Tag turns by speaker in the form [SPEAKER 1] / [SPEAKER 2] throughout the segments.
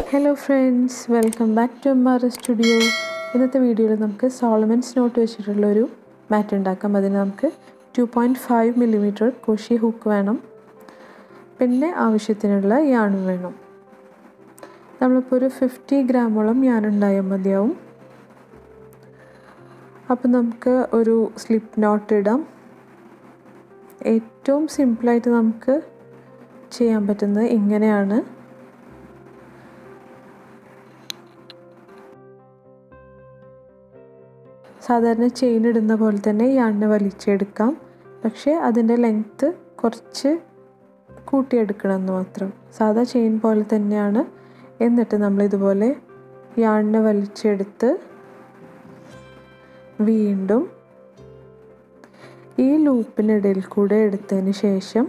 [SPEAKER 1] hello friends welcome back to M R studio ഇന്നത്തെ വീഡിയോയിൽ നമുക്ക് സോളമൻസ് നോട്ട് വെച്ചിട്ടുള്ള ഒരു മാറ്റ് ഉണ്ടാക്കാം അതിന് നമുക്ക് two point five millimetre crochet hook വേണം പിന്നെ ആവശ്യത്തിനുള്ള യാണും വേണം നമ്മളിപ്പോൾ ഒരു ഫിഫ്റ്റി ഗ്രാമോളം യാൺ ഉണ്ടായാൽ മതിയാവും അപ്പോൾ നമുക്ക് ഒരു സ്ലിപ്പ് നോട്ട് ഇടാം ഏറ്റവും സിമ്പിളായിട്ട് നമുക്ക് ചെയ്യാൻ പറ്റുന്നത് ഇങ്ങനെയാണ് സാധാരണ ചെയിൻ ഇടുന്ന പോലെ തന്നെ ഈ അണ്ണ വലിച്ചെടുക്കാം പക്ഷേ അതിൻ്റെ ലെങ്ത്ത് കുറച്ച് കൂട്ടിയെടുക്കണം എന്ന് മാത്രം സാധാ ചെയിൻ പോലെ തന്നെയാണ് എന്നിട്ട് നമ്മൾ ഇതുപോലെ യാണിനെ വലിച്ചെടുത്ത് വീണ്ടും ഈ ലൂപ്പിനിടയിൽ കൂടെ എടുത്തതിന് ശേഷം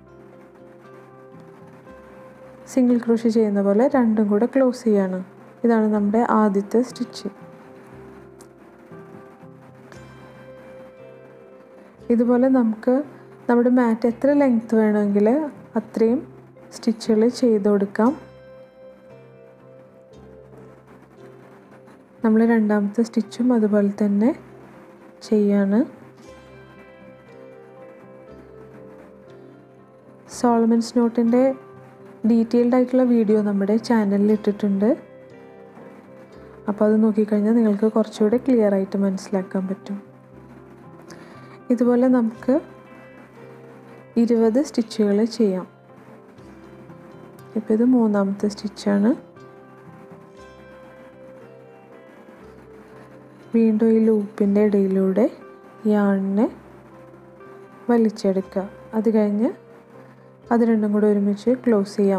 [SPEAKER 1] സിംഗിൾ ക്രോഷ് ചെയ്യുന്ന പോലെ രണ്ടും കൂടെ ക്ലോസ് ചെയ്യാണ് ഇതാണ് നമ്മുടെ ആദ്യത്തെ സ്റ്റിച്ച് ഇതുപോലെ നമുക്ക് നമ്മുടെ മാറ്റ് എത്ര ലെങ്ത്ത് വേണമെങ്കിൽ അത്രയും സ്റ്റിച്ചുകൾ ചെയ്ത് കൊടുക്കാം നമ്മൾ രണ്ടാമത്തെ സ്റ്റിച്ചും അതുപോലെ തന്നെ ചെയ്യാണ് സോളമൻസ് നോട്ടിൻ്റെ ഡീറ്റെയിൽഡ് ആയിട്ടുള്ള വീഡിയോ നമ്മുടെ ചാനലിൽ ഇട്ടിട്ടുണ്ട് അപ്പോൾ അത് നോക്കിക്കഴിഞ്ഞാൽ നിങ്ങൾക്ക് കുറച്ചുകൂടെ ക്ലിയർ ആയിട്ട് മനസ്സിലാക്കാൻ പറ്റും ഇതുപോലെ നമുക്ക് ഇരുപത് സ്റ്റിച്ചുകൾ ചെയ്യാം ഇപ്പോൾ ഇത് മൂന്നാമത്തെ സ്റ്റിച്ചാണ് വീണ്ടും ഈ ലൂപ്പിൻ്റെ ഇടയിലൂടെ യാണിനെ വലിച്ചെടുക്കുക അത് കഴിഞ്ഞ് അത് രണ്ടും കൂടെ ഒരുമിച്ച് ക്ലോസ് ചെയ്യാം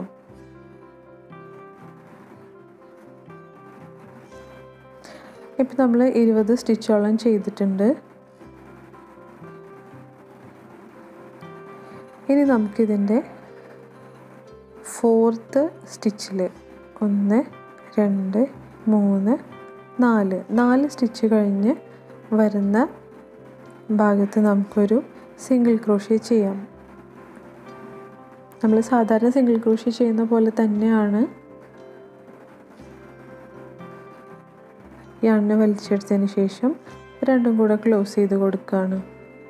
[SPEAKER 1] ഇപ്പം നമ്മൾ ഇരുപത് സ്റ്റിച്ചോളം ചെയ്തിട്ടുണ്ട് ഇനി നമുക്കിതിൻ്റെ ഫോർത്ത് സ്റ്റിച്ചിൽ ഒന്ന് രണ്ട് മൂന്ന് നാല് നാല് സ്റ്റിച്ച് കഴിഞ്ഞ് വരുന്ന ഭാഗത്ത് നമുക്കൊരു സിംഗിൾ ക്രോഷ്യ ചെയ്യാം നമ്മൾ സാധാരണ സിംഗിൾ ക്രോഷ്യ ചെയ്യുന്ന പോലെ തന്നെയാണ് ഈ അണ്ണ വലിച്ചെടുത്തതിന് ശേഷം രണ്ടും കൂടെ ക്ലോസ് ചെയ്ത് കൊടുക്കുകയാണ്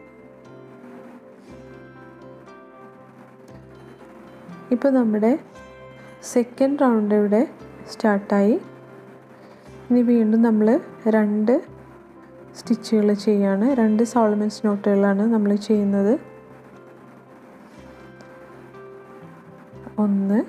[SPEAKER 1] ഇപ്പോൾ നമ്മുടെ സെക്കൻഡ് റൗണ്ട് ഇവിടെ സ്റ്റാർട്ടായി ഇനി വീണ്ടും നമ്മൾ രണ്ട് സ്റ്റിച്ചുകൾ ചെയ്യാണ് രണ്ട് സോളമൻസ് നോട്ടുകളാണ് നമ്മൾ ചെയ്യുന്നത് ഒന്ന്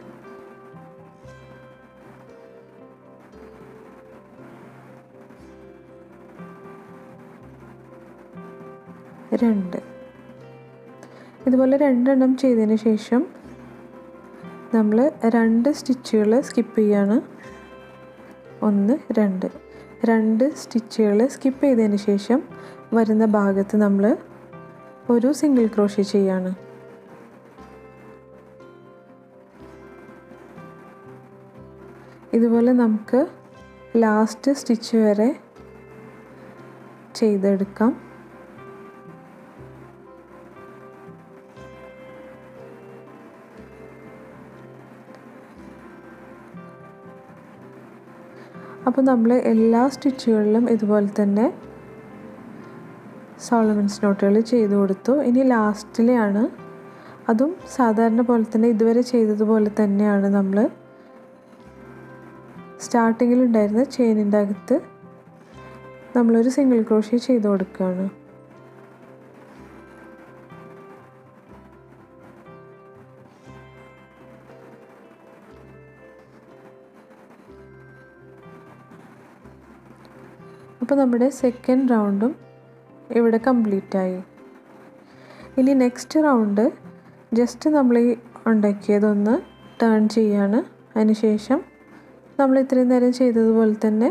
[SPEAKER 1] രണ്ട് ഇതുപോലെ രണ്ടെണ്ണം ചെയ്തതിന് ശേഷം നമ്മൾ രണ്ട് സ്റ്റിച്ചുകൾ സ്കിപ്പ് ചെയ്യാണ് ഒന്ന് രണ്ട് രണ്ട് സ്റ്റിച്ചുകൾ സ്കിപ്പ് ചെയ്തതിന് ശേഷം വരുന്ന ഭാഗത്ത് നമ്മൾ ഒരു സിംഗിൾ ക്രോഷ്യ ചെയ്യാണ് ഇതുപോലെ നമുക്ക് ലാസ്റ്റ് സ്റ്റിച്ച് വരെ ചെയ്തെടുക്കാം അപ്പോൾ നമ്മൾ എല്ലാ സ്റ്റിച്ചുകളിലും ഇതുപോലെ തന്നെ സോളമൻസ് നോട്ടുകൾ ചെയ്തു കൊടുത്തു ഇനി ലാസ്റ്റിലെയാണ് അതും സാധാരണ പോലെ തന്നെ ഇതുവരെ ചെയ്തതുപോലെ തന്നെയാണ് നമ്മൾ സ്റ്റാർട്ടിങ്ങിൽ ഉണ്ടായിരുന്ന ചെയിനിൻ്റെ അകത്ത് നമ്മളൊരു സിംഗിൾ ക്രോഷ്യ ചെയ്ത് കൊടുക്കുകയാണ് അപ്പോൾ നമ്മുടെ സെക്കൻഡ് റൗണ്ടും ഇവിടെ കംപ്ലീറ്റ് ആയി ഇനി നെക്സ്റ്റ് റൗണ്ട് ജസ്റ്റ് നമ്മൾ ഈ ഉണ്ടാക്കിയതൊന്ന് ടേൺ ചെയ്യാണ് അതിനുശേഷം നമ്മൾ ഇത്രയും നേരം ചെയ്തതുപോലെ തന്നെ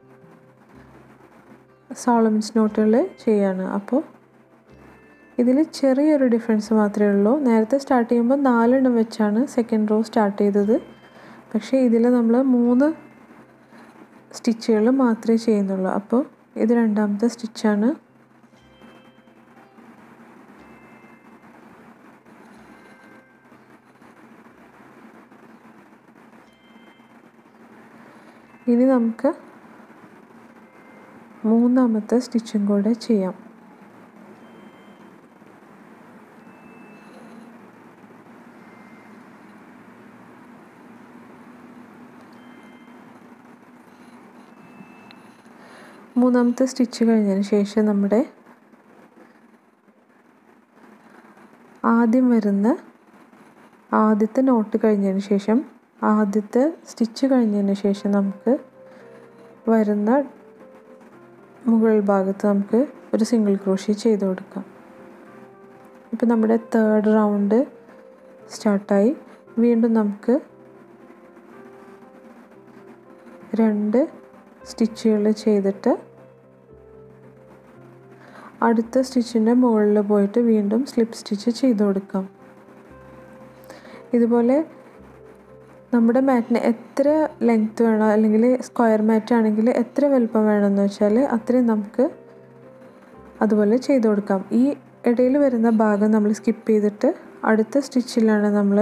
[SPEAKER 1] സോളമൻസ് നോട്ടുകൾ ചെയ്യാണ് അപ്പോൾ ഇതിൽ ചെറിയൊരു ഡിഫറൻസ് മാത്രമേ ഉള്ളൂ നേരത്തെ സ്റ്റാർട്ട് ചെയ്യുമ്പോൾ നാലെണ്ണം വെച്ചാണ് സെക്കൻഡ് റോ സ്റ്റാർട്ട് ചെയ്തത് പക്ഷേ ഇതിൽ നമ്മൾ മൂന്ന് സ്റ്റിച്ചുകൾ മാത്രമേ ചെയ്യുന്നുള്ളൂ അപ്പോൾ ഇത് രണ്ടാമത്തെ സ്റ്റിച്ചാണ് ഇനി നമുക്ക് മൂന്നാമത്തെ സ്റ്റിച്ചും കൂടെ ചെയ്യാം മൂന്നാമത്തെ സ്റ്റിച്ച് കഴിഞ്ഞതിന് ശേഷം നമ്മുടെ ആദ്യം വരുന്ന ആദ്യത്തെ നോട്ട് കഴിഞ്ഞതിന് ശേഷം ആദ്യത്തെ സ്റ്റിച്ച് കഴിഞ്ഞതിന് ശേഷം നമുക്ക് വരുന്ന മുകൾ ഭാഗത്ത് നമുക്ക് ഒരു സിംഗിൾ ക്രോഷി ചെയ്ത് കൊടുക്കാം ഇപ്പം നമ്മുടെ തേർഡ് റൗണ്ട് സ്റ്റാർട്ടായി വീണ്ടും നമുക്ക് രണ്ട് സ്റ്റിച്ചുകൾ ചെയ്തിട്ട് അടുത്ത സ്റ്റിച്ചിൻ്റെ മുകളിൽ പോയിട്ട് വീണ്ടും സ്ലിപ്പ് സ്റ്റിച്ച് ചെയ്ത് കൊടുക്കാം ഇതുപോലെ നമ്മുടെ മാറ്റിന് എത്ര ലെങ്ത്ത് വേണോ അല്ലെങ്കിൽ സ്ക്വയർ മാറ്റ് ആണെങ്കിൽ എത്ര വലുപ്പം വേണമെന്ന് വെച്ചാൽ അത്രയും നമുക്ക് അതുപോലെ ചെയ്ത് കൊടുക്കാം ഈ ഇടയിൽ വരുന്ന ഭാഗം നമ്മൾ സ്കിപ്പ് ചെയ്തിട്ട് അടുത്ത സ്റ്റിച്ചിലാണ് നമ്മൾ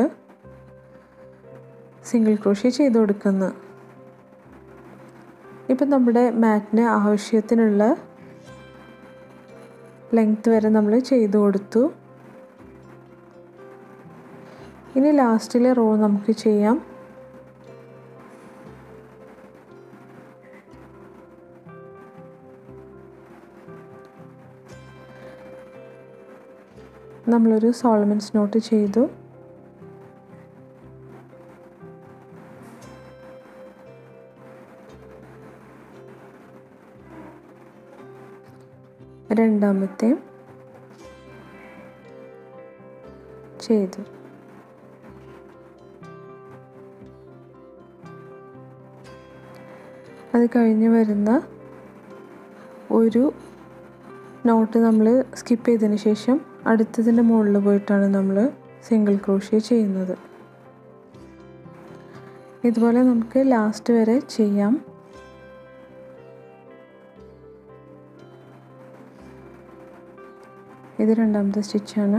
[SPEAKER 1] സിംഗിൾ ക്രോഷ്യ ചെയ്ത് കൊടുക്കുന്നത് ഇപ്പം നമ്മുടെ മാറ്റിന് ആവശ്യത്തിനുള്ള ലെങ്ത്ത് വരെ നമ്മൾ ചെയ്ത് കൊടുത്തു ഇനി ലാസ്റ്റിലെ റോ നമുക്ക് ചെയ്യാം നമ്മളൊരു സോളമൻസ് നോട്ട് ചെയ്തു രണ്ടാമത്തെ ചെയ്തു അത് കഴിഞ്ഞ് വരുന്ന ഒരു നോട്ട് നമ്മൾ സ്കിപ്പ് ചെയ്തതിന് ശേഷം അടുത്തതിൻ്റെ മുകളിൽ പോയിട്ടാണ് നമ്മൾ സിംഗിൾ ക്രോഷ്യ ചെയ്യുന്നത് ഇതുപോലെ നമുക്ക് ലാസ്റ്റ് വരെ ചെയ്യാം ഇത് രണ്ടാമത്തെ സ്റ്റിച്ചാണ്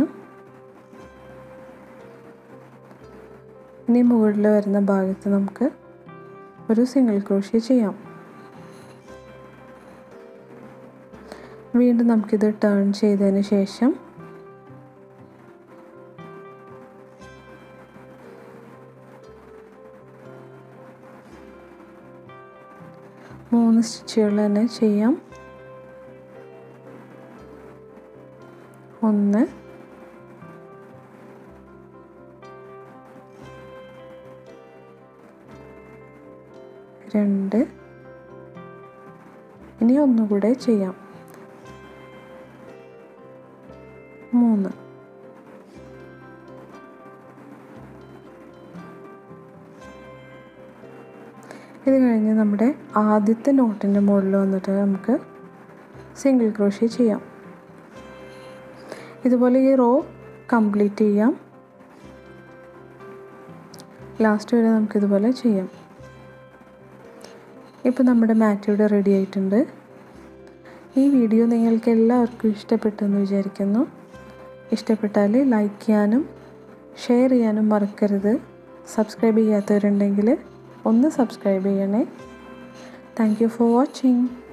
[SPEAKER 1] ഇനി മുകളിൽ വരുന്ന ഭാഗത്ത് നമുക്ക് ഒരു സിംഗിൾ ക്രോഷ്യ ചെയ്യാം വീണ്ടും നമുക്കിത് ടേൺ ചെയ്തതിന് ശേഷം മൂന്ന് സ്റ്റിച്ചുകൾ തന്നെ ചെയ്യാം ഒന്ന് രണ്ട് ഇനി ഒന്നുകൂടെ ചെയ്യാം മൂന്ന് ഇത് കഴിഞ്ഞ് നമ്മുടെ ആദ്യത്തെ നോട്ടിൻ്റെ മുകളിൽ വന്നിട്ട് നമുക്ക് സിംഗിൾ ക്രോഷ്യ ചെയ്യാം ഇതുപോലെ ഈ റോ കംപ്ലീറ്റ് ചെയ്യാം ലാസ്റ്റ് വരെ നമുക്കിതുപോലെ ചെയ്യാം ഇപ്പോൾ നമ്മുടെ മാറ്റ് ഇവിടെ റെഡി ആയിട്ടുണ്ട് ഈ വീഡിയോ നിങ്ങൾക്ക് എല്ലാവർക്കും ഇഷ്ടപ്പെട്ടെന്ന് വിചാരിക്കുന്നു ഇഷ്ടപ്പെട്ടാൽ ലൈക്ക് ചെയ്യാനും ഷെയർ ചെയ്യാനും മറക്കരുത് സബ്സ്ക്രൈബ് ചെയ്യാത്തവരുണ്ടെങ്കിൽ ഒന്ന് സബ്സ്ക്രൈബ് ചെയ്യണേ താങ്ക് യു ഫോർ വാച്ചിങ്